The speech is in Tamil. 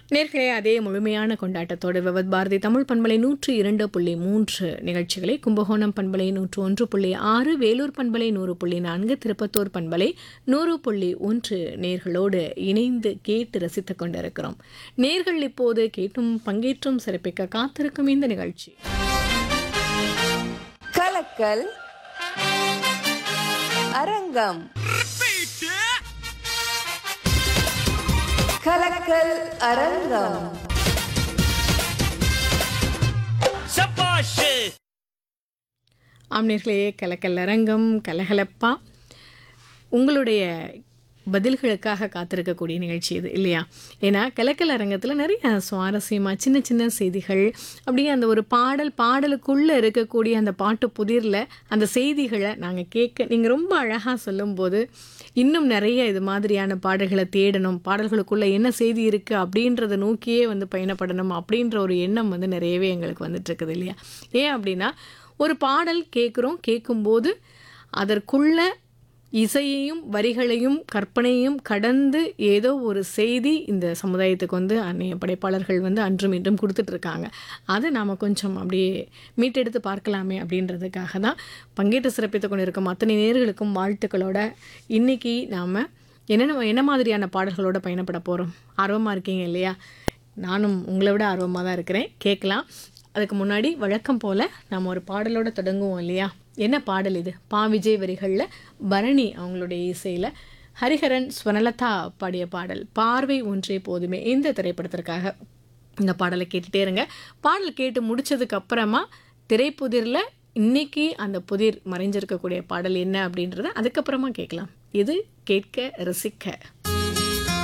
நேர்களே அதே முழுமையான கொண்டாட்டத்தோடு விவத் பாரதி தமிழ் பண்பலை நூற்று இரண்டு புள்ளி மூன்று நிகழ்ச்சிகளை கும்பகோணம் பண்பலை நூற்று ஒன்று புள்ளி ஆறு வேலூர் பண்பலை நூறு புள்ளி நான்கு திருப்பத்தூர் பண்பலை நூறு புள்ளி ஒன்று நேர்களோடு இணைந்து கேட்டு ரசித்துக் கொண்டிருக்கிறோம் நேர்கள் இப்போது கேட்டும் பங்கேற்றும் சிறப்பிக்க காத்திருக்கும் இந்த நிகழ்ச்சி கலக்கல் அரங்கம் கலக்கல் அரங்கம் சபாஷ் ஆம்நேர்களே கலக்கல் அரங்கம் கலகலப்பா உங்களுடைய பதில்களுக்காக காத்திருக்கக்கூடிய நிகழ்ச்சி இது இல்லையா ஏன்னா கலக்கல் அரங்கத்தில் நிறைய சுவாரஸ்யமாக சின்ன சின்ன செய்திகள் அப்படியே அந்த ஒரு பாடல் பாடலுக்குள்ளே இருக்கக்கூடிய அந்த பாட்டு புதிரில் அந்த செய்திகளை நாங்கள் கேட்க நீங்கள் ரொம்ப அழகாக சொல்லும்போது இன்னும் நிறைய இது மாதிரியான பாடல்களை தேடணும் பாடல்களுக்குள்ளே என்ன செய்தி இருக்குது அப்படின்றத நோக்கியே வந்து பயணப்படணும் அப்படின்ற ஒரு எண்ணம் வந்து நிறையவே எங்களுக்கு வந்துட்டு இருக்குது இல்லையா ஏன் அப்படின்னா ஒரு பாடல் கேட்குறோம் கேட்கும்போது அதற்குள்ள இசையையும் வரிகளையும் கற்பனையும் கடந்து ஏதோ ஒரு செய்தி இந்த சமுதாயத்துக்கு வந்து அன்னைய படைப்பாளர்கள் வந்து அன்றும் இன்றும் கொடுத்துட்ருக்காங்க அதை நாம் கொஞ்சம் அப்படியே மீட்டெடுத்து பார்க்கலாமே அப்படின்றதுக்காக தான் பங்கேற்று சிறப்பித்து கொண்டிருக்கும் அத்தனை நேர்களுக்கும் வாழ்த்துக்களோட இன்றைக்கி நாம் என்னென்ன என்ன மாதிரியான பாடல்களோட பயணப்பட போகிறோம் ஆர்வமாக இருக்கீங்க இல்லையா நானும் உங்களை விட ஆர்வமாக தான் இருக்கிறேன் கேட்கலாம் அதுக்கு முன்னாடி வழக்கம் போல் நம்ம ஒரு பாடலோட தொடங்குவோம் இல்லையா என்ன பாடல் இது பா விஜய் வரிகளில் பரணி அவங்களுடைய இசையில் ஹரிஹரன் ஸ்வனலதா பாடிய பாடல் பார்வை ஒன்றே போதுமே இந்த திரைப்படத்திற்காக இந்த பாடலை கேட்டுட்டே இருங்க பாடல் கேட்டு முடிச்சதுக்கு அப்புறமா திரைப்புதிரில் இன்னைக்கு அந்த புதிர் மறைஞ்சிருக்கக்கூடிய பாடல் என்ன அப்படின்றத அதுக்கப்புறமா கேட்கலாம் இது கேட்க ரசிக்க